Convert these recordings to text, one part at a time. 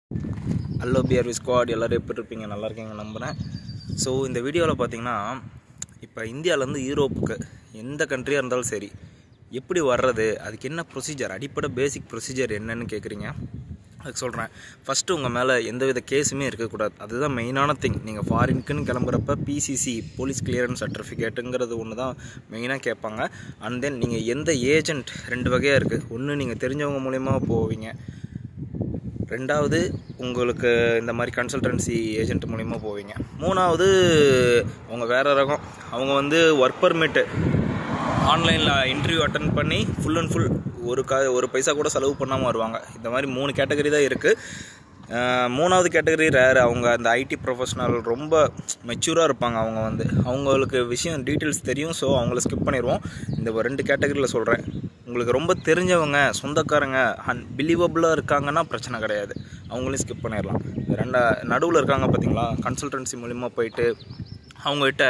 hello PRV squad எல்லோரும் எப்படி இருப்பீங்க நல்லா இருக்கீங்க நம்புகிறேன் ஸோ இந்த வீடியோவில் பார்த்தீங்கன்னா இப்போ இந்தியாவிலேருந்து யூரோப்புக்கு எந்த கண்ட்ரியாக இருந்தாலும் சரி எப்படி வர்றது அதுக்கு என்ன ப்ரொசீஜர் அடிப்படை பேசிக் ப்ரொசீஜர் என்னன்னு கேட்குறீங்க அதுக்கு சொல்கிறேன் ஃபஸ்ட்டு உங்கள் மேலே எந்தவித கேஸுமே இருக்கக்கூடாது அதுதான் மெயினான திங் நீங்கள் ஃபாரினுக்குன்னு கிளம்புறப்ப பிசிசி போலீஸ் கிளியரன்ஸ் சர்டிஃபிகேட்டுங்கிறது ஒன்று தான் மெயினாக கேட்பாங்க அண்ட் தென் நீங்கள் எந்த ஏஜென்ட் ரெண்டு வகையாக இருக்குது ஒன்று நீங்கள் தெரிஞ்சவங்க மூலயமா போவீங்க ரெண்டாவது உங்களுக்கு இந்த மாதிரி கன்சல்டன்சி ஏஜென்ட் மூலிமா போவீங்க மூணாவது அவங்க வேறு ரகம் அவங்க வந்து ஒர்க் பர்மிட்டு ஆன்லைனில் இன்டர்வியூ அட்டன் பண்ணி ஃபுல் அண்ட் ஃபுல் ஒரு க ஒரு பைசா கூட செலவு பண்ணாமல் வருவாங்க இந்த மாதிரி மூணு கேட்டகரி தான் இருக்குது மூணாவது கேட்டகரி ரேர் அவங்க அந்த ஐடி ப்ரொஃபஷனல் ரொம்ப மெச்சூராக இருப்பாங்க அவங்க வந்து அவங்களுக்கு விஷயம் டீட்டெயில்ஸ் தெரியும் ஸோ அவங்கள ஸ்கிப் பண்ணிடுவோம் இந்த ரெண்டு கேட்டகரியில் சொல்கிறேன் உங்களுக்கு ரொம்ப தெரிஞ்சவங்க சொந்தக்காரங்க அன் பிலீவபுளாக இருக்காங்கன்னா பிரச்சனை கிடையாது அவங்களையும் ஸ்கிப் பண்ணிடலாம் ரெண்டா நடுவில் இருக்காங்க பார்த்தீங்களா கன்சல்டன்சி மூலிமா போயிட்டு அவங்ககிட்ட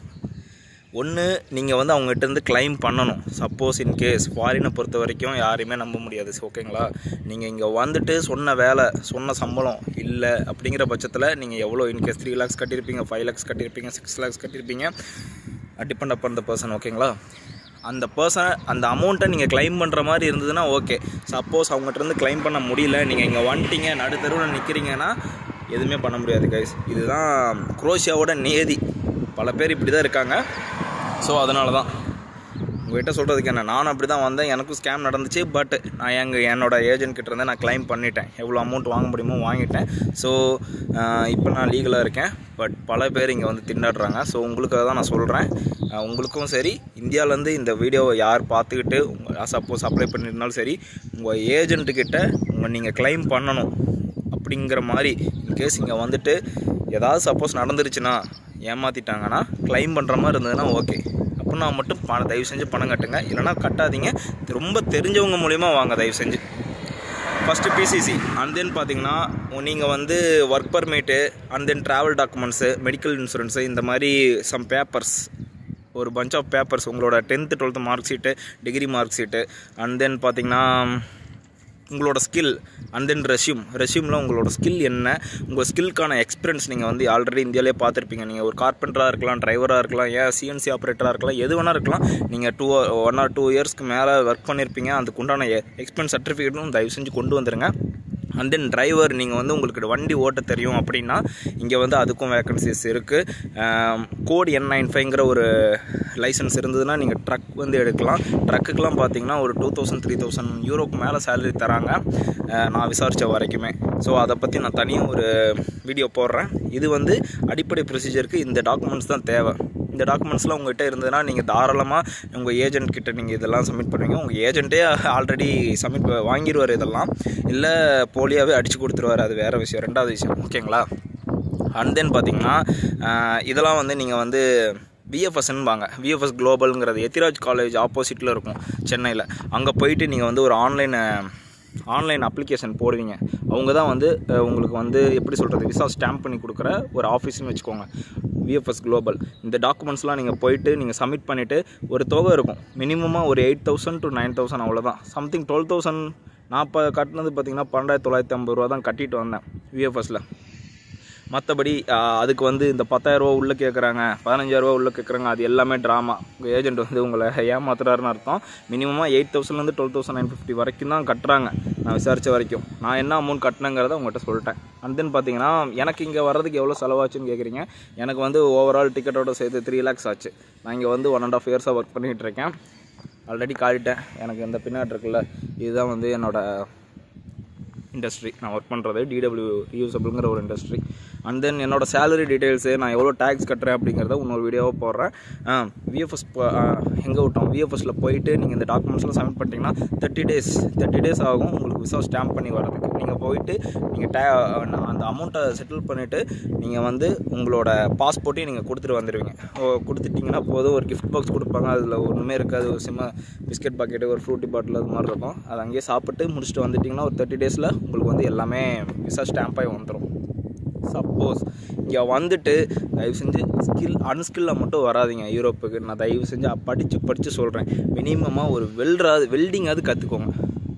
ஒன்று நீங்கள் வந்து அவங்ககிட்ட இருந்து கிளைம் பண்ணணும் சப்போஸ் இன்கேஸ் ஃபாரினை பொறுத்த வரைக்கும் யாரையுமே நம்ப முடியாது ஓகேங்களா நீங்கள் இங்கே வந்துட்டு சொன்ன வேலை சொன்ன சம்பளம் இல்லை அப்படிங்கிற பட்சத்தில் நீங்கள் எவ்வளோ இன்கேஸ் த்ரீ லேக்ஸ் கட்டியிருப்பீங்க ஃபைவ் லேக்ஸ் கட்டியிருப்பீங்க சிக்ஸ் லேக்ஸ் கட்டியிருப்பீங்க டிபெண்ட் அப்பான் த பர்சன் ஓகேங்களா அந்த பர்சன் அந்த அமௌண்ட்டை நீங்கள் கிளைம் பண்ணுற மாதிரி இருந்ததுன்னா ஓகே சப்போஸ் அவங்ககிட்ட இருந்து கிளைம் பண்ண முடியல நீங்கள் இங்கே வந்துட்டீங்க நடுத்தருவில் நிற்கிறீங்கன்னா எதுவுமே பண்ண முடியாது கைஸ் இதுதான் குரோஷியாவோட நேதி பல பேர் இப்படி தான் இருக்காங்க ஸோ அதனால தான் உங்கள்கிட்ட சொல்கிறதுக்கு என்ன நானும் அப்படி தான் வந்தேன் எனக்கும் ஸ்கேம் நடந்துச்சு பட் நான் எங்கள் என்னோட ஏஜென்ட் கிட்ட இருந்து நான் கிளைம் பண்ணிட்டேன் எவ்வளோ அமௌண்ட் வாங்க முடியுமோ வாங்கிட்டேன் ஸோ இப்போ நான் லீகலாக இருக்கேன் பட் பல பேர் இங்கே வந்து திண்டாடுறாங்க ஸோ உங்களுக்காக தான் நான் சொல்கிறேன் உங்களுக்கும் சரி இந்தியாவிலேருந்து இந்த வீடியோவை யார் பார்த்துக்கிட்டு உங்கள் சப்போஸ் அப்ளை பண்ணியிருந்தாலும் சரி உங்கள் ஏஜென்ட்டுக்கிட்ட உங்கள் நீங்கள் கிளைம் பண்ணணும் அப்படிங்கிற மாதிரி இன்கேஸ் இங்கே வந்துட்டு ஏதாவது சப்போஸ் நடந்துருச்சுன்னா ஏமாற்றிட்டாங்கன்னா கிளைம் பண்ணுற மாதிரி இருந்ததுன்னா ஓகே அப்படின்னா மட்டும் பணம் தயவு செஞ்சு பணம் கட்டுங்க இல்லைனா கட்டாதீங்க ரொம்ப தெரிஞ்சவங்க மூலிமா வாங்க தயவு செஞ்சு ஃபஸ்ட்டு பிசிசி அண்ட் தென் பார்த்தீங்கன்னா நீங்கள் வந்து work permit and then travel documents medical insurance இந்த மாதிரி சம் பேப்பர்ஸ் ஒரு பஞ்ச் ஆஃப் பேப்பர்ஸ் உங்களோட tenth twelfth mark sheet degree mark sheet and then பார்த்தீங்கன்னா உங்களோட ஸ்கில் அண்ட் தென் ரெஷ்யூம் ரெஷ்யூமில் உங்களோட ஸ்கில் என்ன உங்கள் ஸ்கில்க்கான எக்ஸ்பீரியன்ஸ் நீங்கள் வந்து ஆல்ரெடி இந்தியாவிலே பார்த்துருப்பீங்க நீங்கள் ஒரு கார்பெண்டராக இருக்கலாம் டிரைவராக இருக்கலாம் ஏன் சிஎன்சி ஆப்ரேட்டராக இருக்கலாம் எது வேணால் இருக்கலாம் நீங்கள் டூ ஒன் ஆர் டூ இயர்ஸ்க்கு மேலே ஒர்க் பண்ணியிருப்பீங்க அதுக்குண்டான எக்ஸ்பீரியன்ஸ் சர்டிஃபிகேட்டும் தயவு செஞ்சு கொண்டு வந்துருங்க அண்ட் தென் டிரைவர் நீங்கள் வந்து உங்களுக்கு வண்டி ஓட்ட தெரியும் அப்படின்னா இங்கே வந்து அதுக்கும் வேக்கன்சிஸ் இருக்குது கோட் என் நைன் ஃபைவ்ங்கிற ஒரு லைசன்ஸ் இருந்ததுன்னா நீங்கள் ட்ரக் வந்து எடுக்கலாம் ட்ரக்குக்கெலாம் பார்த்தீங்கன்னா ஒரு டூ தௌசண்ட் த்ரீ தௌசண்ட் யூரோக்கு மேலே சேலரி தராங்க நான் விசாரித்த வரைக்குமே ஸோ அதை பற்றி நான் தனியாக ஒரு வீடியோ போடுறேன் இது வந்து அடிப்படை ப்ரொசீஜருக்கு இந்த டாக்குமெண்ட்ஸ் தான் தேவை இந்த டாக்குமெண்ட்ஸ்லாம் உங்கள்கிட்ட இருந்ததுன்னா நீங்கள் தாராளமாக உங்கள் ஏஜென்ட் கிட்ட நீங்கள் இதெல்லாம் சப்மிட் பண்ணுவீங்க உங்கள் ஏஜென்ட்டே ஆல்ரெடி சப்மிட் வாங்கிடுவார் இதெல்லாம் இல்லை போலியாகவே அடித்து கொடுத்துருவார் அது வேறு விஷயம் ரெண்டாவது விஷயம் ஓகேங்களா அண்ட் தென் பார்த்தீங்கன்னா இதெல்லாம் வந்து நீங்கள் வந்து விஎஃப்எஸ்ன்பாங்க விஎஃப்எஸ் குளோபலுங்கிறது எத்திராஜ் காலேஜ் ஆப்போசிட்டில் இருக்கும் சென்னையில் அங்கே போயிட்டு நீங்கள் வந்து ஒரு ஆன்லைன் ஆன்லைன் அப்ளிகேஷன் போடுவீங்க அவங்க தான் வந்து உங்களுக்கு வந்து எப்படி சொல்கிறது விசா ஸ்டாம்ப் பண்ணி கொடுக்குற ஒரு ஆஃபீஸ்னு வச்சுக்கோங்க விஎஃப்எஸ் குளோபல் இந்த டாக்குமெண்ட்ஸ்லாம் நீங்கள் போயிட்டு நீங்கள் சப்மிட் பண்ணிவிட்டு ஒரு தொகை இருக்கும் மினிமமாக ஒரு eight thousand to nine thousand அவ்வளோதான் சம்திங் டுவெல் தௌசண்ட் நான் இப்போ கட்டினது பார்த்தீங்கன்னா பன்னெண்டாயிரத்தி தொள்ளாயிரத்தி ஐம்பது ரூபா தான் கட்டிட்டு வந்தேன் விஎஃப்எஸில் மற்றபடி அதுக்கு வந்து இந்த பத்தாயிரரூவா உள்ளே கேட்குறாங்க பதினஞ்சாயிரரூவா உள்ளே கேட்குறாங்க அது எல்லாமே ட்ராமா உங்கள் ஏஜென்ட் வந்து உங்களை ஏமாத்துறாருன்னு அர்த்தம் மினிமமாக எயிட் தௌசண்ட்லேருந்து டுவெல் தௌசண்ட் நைன் ஃபிஃப்டி வரைக்கும் தான் கட்டுறாங்க நான் விசாரித்த வரைக்கும் நான் என்ன அமௌண்ட் கட்டினங்கிறத உங்கள்கிட்ட சொல்லிட்டேன் அண்ட் தென் பார்த்தீங்கன்னா எனக்கு இங்கே வர்றதுக்கு எவ்வளோ செலவாச்சுன்னு கேட்குறீங்க எனக்கு வந்து ஓவரால் டிக்கெட்டோட சேர்த்து த்ரீ லேக்ஸ் ஆச்சு நான் இங்கே வந்து ஒன் அண்ட் ஆஃப் இயர்ஸாக ஒர்க் பண்ணிகிட்டு இருக்கேன் ஆல்ரெடி காட்டிட்டேன் எனக்கு இந்த பின்னாடி இருக்குல்ல இதுதான் வந்து என்னோடய இண்டஸ்ட்ரி நான் ஒர்க் பண்ணுறது டிடபிள்யூ ரியூசபிள்ங்கிற ஒரு இண்டஸ்ட்ரி அண்ட் தென் என்னோடய சேலரி டீட்டெயில்ஸு நான் எவ்வளோ டேக்ஸ் கட்டுறேன் அப்படிங்கிறத இன்னொரு வீடியோவாக போடுறேன் விஎஃப்எஸ் எங்கே விட்டோம் விஎஃப்எஸில் போயிட்டு நீங்கள் இந்த டாக்குமெண்ட்ஸ்லாம் சப்மிட் பண்ணிட்டீங்கன்னா தேர்ட்டி டேஸ் தேர்ட்டி டேஸ் ஆகும் உங்களுக்கு விசா ஸ்டாம்ப் பண்ணி வரதுக்கு நீங்கள் போயிட்டு நீங்கள் டே அந்த அமௌண்ட்டை செட்டில் பண்ணிவிட்டு நீங்கள் வந்து உங்களோட பாஸ்போர்ட்டையும் நீங்கள் கொடுத்துட்டு வந்துடுவீங்க கொடுத்துட்டிங்கன்னா போதும் ஒரு கிஃப்ட் பாக்ஸ் கொடுப்பாங்க அதில் ஒன்றுமே இருக்காது ஒரு சிம்ம பிஸ்கெட் பாக்கெட்டு ஒரு ஃப்ரூட்டி பாட்டில் அது மாதிரி இருக்கும் அதை அங்கேயே சாப்பிட்டு முடிச்சுட்டு வந்துட்டிங்கன்னா ஒரு தேர்ட்டி டேஸில் உங்களுக்கு வந்து எல்லாமே விசா ஸ்டாம்பாகி வந்துடும் சப்போஸ் இங்கே வந்துட்டு தயவு செஞ்சு ஸ்கில் அன்ஸ்கில்லாக மட்டும் வராதிங்க யூரோப்புக்கு நான் தயவு செஞ்சு படித்து படித்து சொல்கிறேன் மினிமமாக ஒரு வெல்டராது வெல்டிங்காவது கற்றுக்கோங்க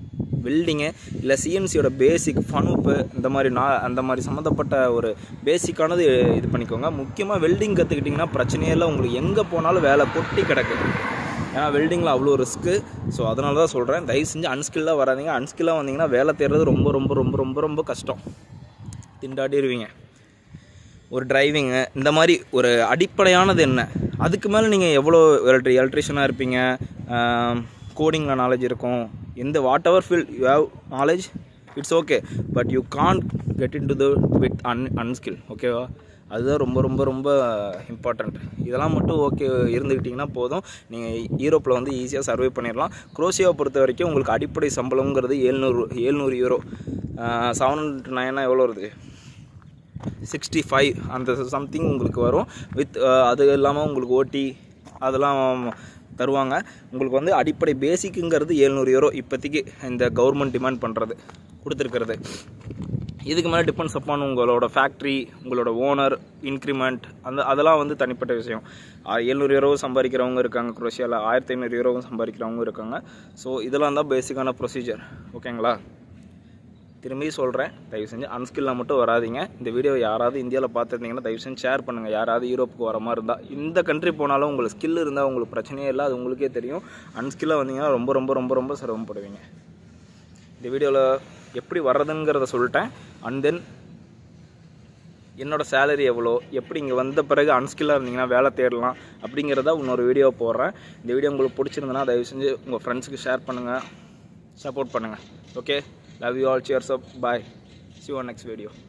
வெல்டிங்கு இல்லை சிஎன்சியோட பேசிக் ஃபனூப்பு இந்த மாதிரி நான் அந்த மாதிரி சம்மந்தப்பட்ட ஒரு பேசிக்கானது இது பண்ணிக்கோங்க முக்கியமாக வெல்டிங் கற்றுக்கிட்டிங்கன்னா பிரச்சனையே இல்லை உங்களுக்கு எங்கே போனாலும் வேலை கொட்டி கிடக்கு ஏன்னா வெல்டிங்கில் அவ்வளோ ரிஸ்க்கு ஸோ அதனால தான் சொல்கிறேன் தயவு செஞ்சு அன்ஸ்கில்லாக வராதீங்க அன்ஸ்கில்லாக வந்தீங்கன்னா வேலை தேடுறது ரொம்ப ரொம்ப ரொம்ப ரொம்ப ரொம்ப கஷ்டம் திண்டாடிடுவீங்க ஒரு டிரைவிங்கு இந்த மாதிரி ஒரு அடிப்படையானது என்ன அதுக்கு மேலே நீங்கள் எவ்வளோ எலக்ட்ரி எலக்ட்ரிஷியனாக இருப்பீங்க கோடிங்கில் நாலேஜ் இருக்கும் எந்த whatever field you have knowledge it's okay but you can't get into the with an unskill ஓகேவா அதுதான் ரொம்ப ரொம்ப ரொம்ப இம்பார்ட்டண்ட் இதெல்லாம் மட்டும் ஓகே இருந்துக்கிட்டிங்கன்னா போதும் நீங்கள் யூரோப்பில் வந்து ஈஸியாக சர்வே பண்ணிடலாம் குரோசியாவை பொறுத்த வரைக்கும் உங்களுக்கு அடிப்படை சம்பளங்கிறது ஏழ்நூறு ஏழ்நூறு யூரோ செவன் ஹண்ட்ரட் நைனா எவ்வளோ வருது சிக்ஸ்டி ஃபைவ் அந்த சம்திங் உங்களுக்கு வரும் வித் அது இல்லாமல் உங்களுக்கு ஓட்டி அதெல்லாம் தருவாங்க உங்களுக்கு வந்து அடிப்படை பேசிக்குங்கிறது ஏழ்நூறு யூரோ இப்போதைக்கு இந்த கவர்மெண்ட் டிமாண்ட் பண்ணுறது கொடுத்துருக்கிறது இதுக்கு மேலே டிபெண்ட்ஸ் அப்பான் உங்களோட ஃபேக்ட்ரி உங்களோட ஓனர் இன்க்ரிமெண்ட் அந்த அதெல்லாம் வந்து தனிப்பட்ட விஷயம் எழுநூறு யூரோ சம்பாதிக்கிறவங்க இருக்காங்க குரோஷியாவில் ஆயிரத்தி ஐநூறு யூரோவும் சம்பாதிக்கிறவங்க இருக்காங்க ஸோ இதெல்லாம் தான் பேசிக்கான ப்ரொசீஜர் ஓகேங்களா திரும்பி சொல்கிறேன் தயவு செஞ்சு அன்ஸ்கில்லாக மட்டும் வராதீங்க இந்த வீடியோ யாராவது இந்தியாவில் பார்த்துருந்தீங்கன்னா தயவு செஞ்சு ஷேர் பண்ணுங்கள் யாராவது யூரோப்புக்கு வர மாதிரி இருந்தால் இந்த கண்ட்ரி போனாலும் உங்களுக்கு ஸ்கில் இருந்தால் உங்களுக்கு பிரச்சனையே இல்லை அது உங்களுக்கே தெரியும் அன்ஸ்கில்லாக வந்தீங்கன்னா ரொம்ப ரொம்ப ரொம்ப ரொம்ப சிரமப்படுவீங்க இந்த வீடியோவில் எப்படி வர்றதுங்கிறத சொல்லிட்டேன் அண்ட் தென் என்னோடய சேலரி எவ்வளோ எப்படி இங்கே வந்த பிறகு அன்ஸ்கில்லாக இருந்தீங்கன்னா வேலை தேடலாம் அப்படிங்கிறத இன்னொரு வீடியோ போடுறேன் இந்த வீடியோ உங்களுக்கு பிடிச்சிருந்தனா தயவு செஞ்சு உங்கள் ஃப்ரெண்ட்ஸுக்கு ஷேர் பண்ணுங்கள் சப்போர்ட் பண்ணுங்கள் okay love you all cheers up bye see on next video